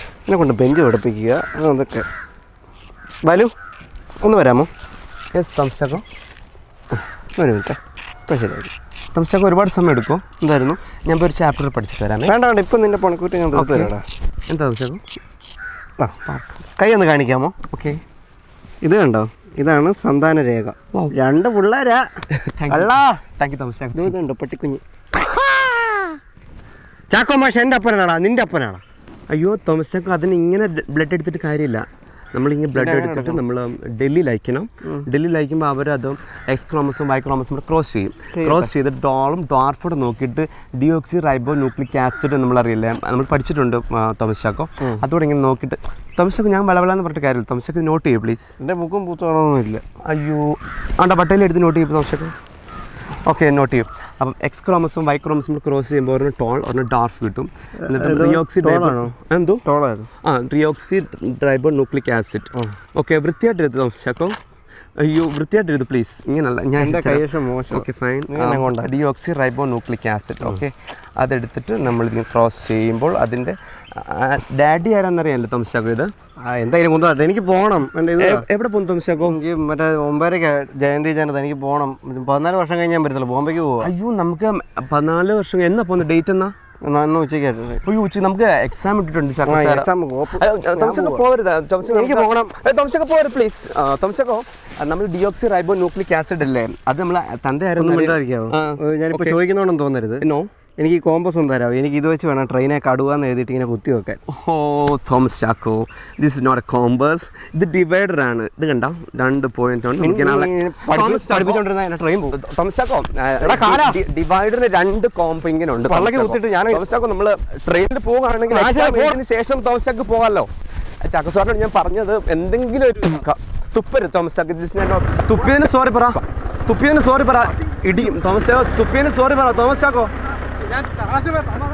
എന്നെ കൊണ്ട് ബെഞ്ച് പഠിപ്പിക്കുക അതൊക്കെ ബാലു ഒന്ന് വരാമോ യെസ് തംശക്കോ ഒരു മിനിറ്റ് ഇപ്പം ശരിയായി തംശക്കോ ഒരുപാട് സമയം എടുക്കും എന്തായിരുന്നു ഞാൻ ഇപ്പോൾ ഒരു ചാപ്റ്റർ പഠിച്ചു തരാമേ വേണ്ട വേണ്ട ഇപ്പം നിന്റെ പണക്കൂട്ടി ഞാൻ തീർത്ത് Okay. തരാടാ എന്താ തംശക്കോ ആ, കൈ ഒന്ന് കാണിക്കാമോ ഓക്കെ ഇത് കണ്ടോ ഇതാണ് സന്താന രേഖ Wow. രണ്ട് പിള്ളേരാ അല്ലാ താങ്ക് യു തംശക്കോ ഇത് ഇതുണ്ട് പട്ടിക്കുഞ്ഞ് ചാക്കോ മാഷ എൻ്റെ അപ്പനാടാ നിന്റെ അപ്പനാടാ അയ്യോ തോമസക്കോ അതിന് ഇങ്ങനെ ബ്ലഡ് എടുത്തിട്ട് കാര്യമില്ല നമ്മളിങ്ങനെ ബ്ലഡ് എടുത്തിട്ട് നമ്മൾ ഡൽഹിയിൽ അയക്കണം ഡൽഹിയിൽ അയക്കുമ്പോൾ അവരത് എക്സ് ക്രോമസും വൈ ക്രോമസും കൂടെ ക്രോസ് ചെയ്യും ക്രോസ് ചെയ്തിട്ട് ഡോളും ഡോർഫോടെ നോക്കിയിട്ട് ഡിയോക്സി റൈബോ ന്യൂക്ലിക് ആസിഡ് നമ്മൾ അറിയില്ലേ നമ്മൾ പഠിച്ചിട്ടുണ്ട് തോമസാക്കോ അതുകൂടെ ഇങ്ങനെ നോക്കിയിട്ട് തോമസാക്കോ ഞാൻ വളവളാന്ന് പറഞ്ഞിട്ട് കാര്യമില്ല തോമസാക്ക് നോട്ട് ചെയ്യൂ പ്ലീസ് എൻ്റെ ബുക്കും പുത്തകമൊന്നും ഇല്ല അയ്യോ ആണ്ട ബട്ടയിൽ എടുത്ത് നോട്ട് ചെയ്യും തോമസാക്കോ ഓക്കെ നോട്ട് ചെയ്യും അപ്പം എക്സ് ക്രോമസും വൈ ക്രോമസും ക്രോസ് ചെയ്യുമ്പോൾ ഒരെണ്ണം ടോൾ ഒരെണ്ണം ഡാർഫ് കിട്ടും എന്നിട്ട് ഇത് റിയോക്സി ടോളാണോ? എന്തോ ടോളായിരുന്നു ആ deoxyribonucleic acid okay വൃത്തിയായിട്ട് എഴുതി തോമസാക്കോ അയ്യോ വൃത്തിയായിട്ട് എഴുതി പ്ലീസ് ഇങ്ങനല്ല ഞാൻ എൻ്റെ കൈവശം മോശം ഓക്കെ ഫൈൻ നീ എന്നെ കൊണ്ടാ. Deoxyribonucleic acid okay അതെടുത്തിട്ട് നമ്മൾ ഇതിന് ക്രോസ് ചെയ്യുമ്പോൾ അതിൻ്റെ ഡാഡി ആരാന്നറിയാമല്ലോ തോമസാക്കോ ഇത് ആ എന്തായാലും കൊണ്ടുപോട്ടെ എനിക്ക് പോകണം എൻ്റെ ഇത് എ- എവിടെ പോകും തോമസാക്കോ എനിക്ക് മറ്റേ ഒമ്പതരയ്ക്ക് ജയന്തി ജനത എനിക്ക് പോകണം പതിനാല് വർഷം കഴിഞ്ഞ് ഞാൻ വരത്തുള്ളൂ ബോംബെക്ക് പോവാ അയ്യോ നമുക്ക് പതിനാല് വർഷം എന്നാ പോകുന്നത് ഡേറ്റ് എന്നാ എന്നാ ഇന്ന് ഉച്ചയ്ക്ക് അയ്യോ ഉച്ച നമുക്ക് എക്സാം ഇട്ടിട്ടുണ്ട് ചക്ര സാർ എക്സാം കോപ്പ് തംശക്ക പോകരുത് തംശക്ക എനിക്ക് പോകണം. തംശക്ക പോകരുത് പ്ലീസ് തംശക്കോ നമ്മൾ ഡിയോക്സി റൈബോ ന്യൂക്ലിക് ആസിഡ് അല്ലേ അത് നമ്മൾ ഒന്നും തന്തയായിരുന്നു മിണ്ടാതിരിക്കാവോ ആ, ഞാനിപ്പോൾ okay. ചോദിക്കുന്നോണ്ടെന്ന് തോന്നരുത് നോ എനിക്ക് ഈ കോമ്പസ് ഒന്ന് തരാമോ എനിക്ക് ഇത് വെച്ച് വേണം ട്രെയിനെ കടുവാന്ന് എഴുതിയിട്ട് ഇങ്ങനെ കുത്തി വെക്കാൻ ഓ Thomas Chacko this is not a compass ഇത് ഡിവൈഡർ ആണ് ഇത് കണ്ടോ രണ്ട് പോയിന്റ് ഉണ്ട് നമുക്ക് നാളെ- തോമസ് ചാക്കോ- പഠിപ്പിച്ചോണ്ടിരുന്ന എന്നെ ട്രെയിൻ പോകും തോമസ് ചാക്കോ എടാ, കാലാ. ഡിവൈഡറിന് രണ്ട് കോമ്പ് ഇങ്ങനെ ഉണ്ട് പള്ളക്ക് തോമസ് ചാക്കോ. കുത്തിയിട്ട് ഞാൻ- തോമസ് ചാക്കോ നമ്മൾ ട്രെയിനിൽ പോവുകയാണെങ്കിൽ ആ, exam ശരി, പോ. എഴുതിയതിന് ശേഷം തോമസ് ചാക്കോ പോകാമല്ലോ ചാക്കോ സാറിനോട് ഞാൻ പറഞ്ഞത് എന്തെങ്കിലും ഒരു ക- തുപ്പരുത് Thomas Chacko This is not- തുപ്പിയതിന് സോറി പറ തുപ്പിയതിന് സോറി പറ ഇടിയും തോമസ് ചാക്കോ തുപ്പിയതിന് സോറി പറ തോമസ് ചാക്കോ ഞാൻ